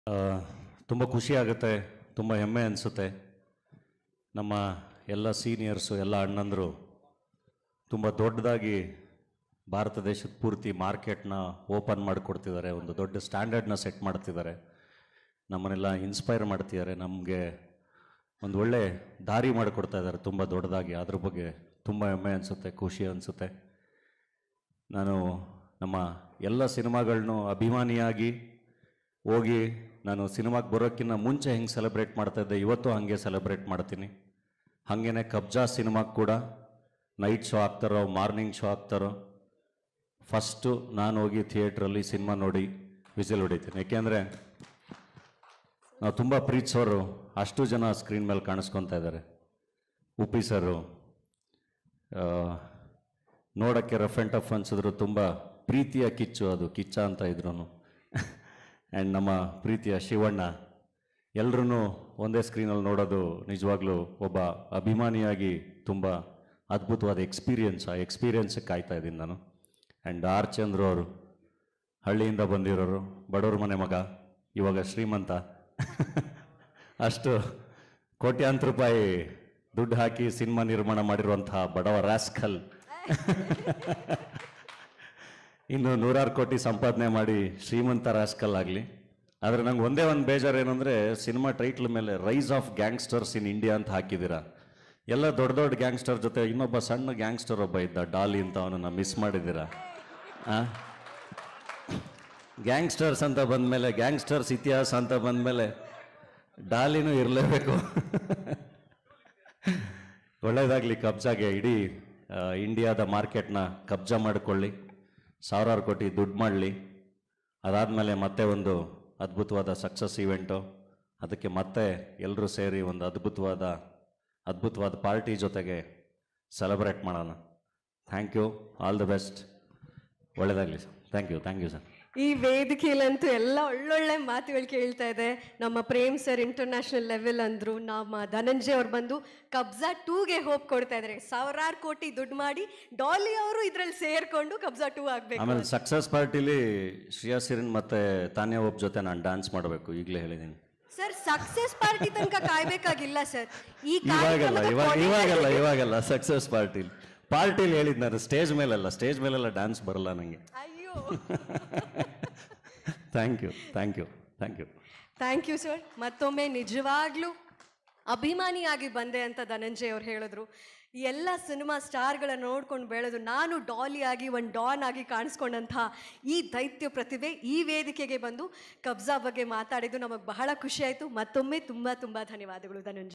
ತುಂಬ ಖುಷಿ ಆಗುತ್ತೆ ತುಂಬ ಹೆಮ್ಮೆ ಅನಿಸುತ್ತೆ ನಮ್ಮ ಎಲ್ಲ ಸೀನಿಯರ್ಸು ಎಲ್ಲ ಅಣ್ಣಂದರು ತುಂಬ ದೊಡ್ಡದಾಗಿ ಭಾರತ ದೇಶದ ಪೂರ್ತಿ ಮಾರ್ಕೆಟ್ನ ಓಪನ್ ಮಾಡಿಕೊಡ್ತಿದ್ದಾರೆ ಒಂದು ದೊಡ್ಡ ಸ್ಟ್ಯಾಂಡರ್ಡ್ನ ಸೆಟ್ ಮಾಡ್ತಿದ್ದಾರೆ ನಮ್ಮನ್ನೆಲ್ಲ ಇನ್ಸ್ಪೈರ್ ಮಾಡ್ತಿದ್ದಾರೆ ನಮಗೆ ಒಂದು ಒಳ್ಳೆ ದಾರಿ ಮಾಡಿಕೊಡ್ತಾ ಇದ್ದಾರೆ ತುಂಬ ದೊಡ್ಡದಾಗಿ ಅದ್ರ ಬಗ್ಗೆ ತುಂಬ ಹೆಮ್ಮೆ ಅನಿಸುತ್ತೆ ಖುಷಿ ಅನಿಸುತ್ತೆ ನಾನು ನಮ್ಮ ಎಲ್ಲ ಸಿನಿಮಾಗಳನ್ನೂ ಅಭಿಮಾನಿಯಾಗಿ ಹೋಗಿ ನಾನು ಸಿನಿಮಾಗೆ ಬರೋಕ್ಕಿಂತ ಮುಂಚೆ ಹೆಂಗೆ ಸೆಲೆಬ್ರೇಟ್ ಮಾಡ್ತಾಯಿದ್ದೆ ಇವತ್ತು ಹಾಗೆ ಸೆಲೆಬ್ರೇಟ್ ಮಾಡ್ತೀನಿ ಹಾಗೇನೆ ಕಬ್ಜಾ ಸಿನಿಮಾಗೆ ಕೂಡ ನೈಟ್ ಶೋ ಆಗ್ತಾರೋ ಮಾರ್ನಿಂಗ್ ಶೋ ಆಗ್ತಾರೋ ಫಸ್ಟು ನಾನು ಹೋಗಿ ಥಿಯೇಟ್ರಲ್ಲಿ ಸಿನಿಮಾ ನೋಡಿ ವಿಸಿಲ್ ಹೊಡಿತೀನಿ ಏಕೆಂದರೆ ನಾವು ತುಂಬ ಪ್ರೀತಿಸೋರು ಅಷ್ಟು ಜನ ಸ್ಕ್ರೀನ್ ಮೇಲೆ ಕಾಣಿಸ್ಕೊತಾ ಇದ್ದಾರೆ ಉಪ್ಪಿ ಸರು ಆ, ನೋಡೋಕ್ಕೆ ರಫ್ ಆ್ಯಂಡ್ ಟಫ್ ಅನ್ಸಿದ್ರು ತುಂಬ ಪ್ರೀತಿಯ ಕಿಚ್ಚು ಅದು ಕಿಚ್ಚ ಅಂತ ಇದ್ರು ಆ್ಯಂಡ್ ನಮ್ಮ ಪ್ರೀತಿಯ ಶಿವಣ್ಣ ಎಲ್ಲರೂ ಒಂದೇ ಸ್ಕ್ರೀನಲ್ಲಿ ನೋಡೋದು ನಿಜವಾಗ್ಲೂ ಒಬ್ಬ ಅಭಿಮಾನಿಯಾಗಿ ತುಂಬ ಅದ್ಭುತವಾದ ಎಕ್ಸ್ಪೀರಿಯನ್ಸ್ ಆ ಎಕ್ಸ್ಪೀರಿಯನ್ಸಿಗೆ ಕಾಯ್ತಾ ಇದ್ದೀನಿ ನಾನು ಆ್ಯಂಡ್ ಆರ್ ಚಂದ್ರು ಅವರು ಹಳ್ಳಿಯಿಂದ ಬಂದಿರೋರು ಬಡವ್ರ ಮನೆ ಮಗ ಇವಾಗ ಶ್ರೀಮಂತ ಅಷ್ಟು ಕೋಟ್ಯಾಂತರ ರೂಪಾಯಿ ದುಡ್ಡು ಹಾಕಿ ಸಿನಿಮಾ ನಿರ್ಮಾಣ ಮಾಡಿರುವಂತಹ ಬಡವ ರಾಸ್ಕಲ್ ಇನ್ನು ನೂರಾರು ಕೋಟಿ ಸಂಪಾದನೆ ಮಾಡಿ ಶ್ರೀಮಂತ ರಾಸ್ಕಲ್ ಆಗಲಿ ಆದರೆ ನಂಗೆ ಒಂದೇ ಒಂದು ಬೇಜಾರು ಏನಂದರೆ ಸಿನಿಮಾ ಟೈಟ್ಲ್ ಮೇಲೆ rise of gangsters in India ಅಂತ ಹಾಕಿದ್ದೀರಾ ಎಲ್ಲ ದೊಡ್ಡ ದೊಡ್ಡ ಗ್ಯಾಂಗ್ಸ್ಟರ್ ಜೊತೆ ಇನ್ನೊಬ್ಬ ಸಣ್ಣ ಗ್ಯಾಂಗ್ಸ್ಟರ್ ಒಬ್ಬ ಇದ್ದ ಡಾಲಿ ಅಂತ ಅವನನ್ನು ಮಿಸ್ ಮಾಡಿದ್ದೀರಾ ಆ? ಗ್ಯಾಂಗ್ಸ್ಟರ್ಸ್ ಅಂತ ಬಂದಮೇಲೆ ಗ್ಯಾಂಗ್ಸ್ಟರ್ಸ್ ಇತಿಹಾಸ ಅಂತ ಬಂದಮೇಲೆ ಡಾಲಿನೂ ಇರಲೇಬೇಕು ಒಳ್ಳೇದಾಗಲಿ ಕಬ್ಜಾಗೆ ಇಡೀ ಆ, ಇಂಡಿಯಾದ ಮಾರ್ಕೆಟ್ನ ಕಬ್ಜಾ ಮಾಡಿಕೊಳ್ಳಿ ಸಾವಿರಾರು ಕೋಟಿ ದುಡ್ಡು ಮಾಡಲಿ ಅದಾದಮೇಲೆ ಮತ್ತೆ ಒಂದು ಅದ್ಭುತವಾದ ಸಕ್ಸಸ್ ಇವೆಂಟು ಅದಕ್ಕೆ ಮತ್ತೆ ಎಲ್ಲರೂ ಸೇರಿ ಒಂದು ಅದ್ಭುತವಾದ ಅದ್ಭುತವಾದ ಪಾರ್ಟಿ ಜೊತೆಗೆ ಸೆಲೆಬ್ರೇಟ್ ಮಾಡೋಣ thank you all the best ಒಳ್ಳೆಯದಾಗಲಿ sir thank you thank you sir ಈ ವೇದಿಕೆಯಲ್ಲಂತೂ ಎಲ್ಲ ಒಳ್ಳೊಳ್ಳೆ ಮಾತುಗಳು ಕೇಳ್ತಾ ಇದೆ ನಮ್ಮ ಪ್ರೇಮ್ ಸರ್ ಇಂಟರ್ನ್ಯಾಷನಲ್ ಲೆವೆಲ್ ಅಂದ್ರು ನಮ್ಮ ಧನಂಜಯ್ ಅವ್ರು ಬಂದು ಕಬ್ಜಾ ಟೂಗೆ ಹೋಪ್ ಕೊಡ್ತಾ ಇದ್ದಾರೆ ಸಾವಿರಾರು ಕೋಟಿ ದುಡ್ಡು ಮಾಡಿ ಡಾಲಿ ಅವರು ಇದ್ರಲ್ಲಿ ಸೇರ್ಕೊಂಡು ಕಬ್ಜಾ ಟೂ ಆಗ್ಬೇಕು ಆಮೇಲೆ ಸಕ್ಸಸ್ ಪಾರ್ಟಿಲಿ ಶ್ರೇಯಾ ಸಿರಿನ್ ಮತ್ತೆ ತಾನ್ಯಾ ಒಬ್ಬ ಜೊತೆ ನಾನು ಡ್ಯಾನ್ಸ್ ಮಾಡಬೇಕು ಈಗಲೇ ಹೇಳಿದ್ದೀನಿ ಸರ್ ಸಕ್ಸಸ್ ಪಾರ್ಟಿ ತನಕ ಕಾಯ್ಬೇಕಾಗಿಲ್ಲ ಸರ್ ಈ ಇವಾಗಲ್ಲ ಕಾರ್ಯಕ್ರಮದ ಇವಾಗ ಕೊನೆಯಲ್ಲಿ- ಇವಾಗಲ್ಲ ಇವಾಗಲ್ಲ ಸಕ್ಸಸ್ ಪಾರ್ಟಿಲಿ ಪಾರ್ಟಿಲಿ ಹೇಳಿದ್ ನಾನು ಸ್ಟೇಜ್ ಮೇಲಲ್ಲ ಸ್ಟೇಜ್ ಮೇಲೆಲ್ಲ ಡ್ಯಾನ್ಸ್ ಬರಲ್ಲ ನನಗೆ ಅಯ್ಯೋ thank you thank you thank you thank you sir ಮತ್ತೊಮ್ಮೆ ನಿಜವಾಗ್ಲೂ ಅಭಿಮಾನಿಯಾಗಿ ಬಂದೆ ಅಂತ ಧನಂಜಯ್ ಅವ್ರು ಹೇಳಿದ್ರು ಈ ಎಲ್ಲ ಸಿನಿಮಾ ಸ್ಟಾರ್ಗಳನ್ನ ನೋಡ್ಕೊಂಡು ಬೆಳೆದು ನಾನು ಡಾಲಿ ಆಗಿ ಒಂದು ಡಾನ್ ಆಗಿ ಕಾಣಿಸ್ಕೊಂಡಂಥ ಈ ದೈತ್ಯ ಪ್ರತಿಭೆ ಈ ವೇದಿಕೆಗೆ ಬಂದು ಕಬ್ಜಾ ಬಗ್ಗೆ ಮಾತಾಡಿದ್ದು ನಮಗೆ ಬಹಳ ಖುಷಿ ಆಯಿತು ಮತ್ತೊಮ್ಮೆ ತುಂಬ ತುಂಬ ಧನ್ಯವಾದಗಳು ಧನಂಜಯ್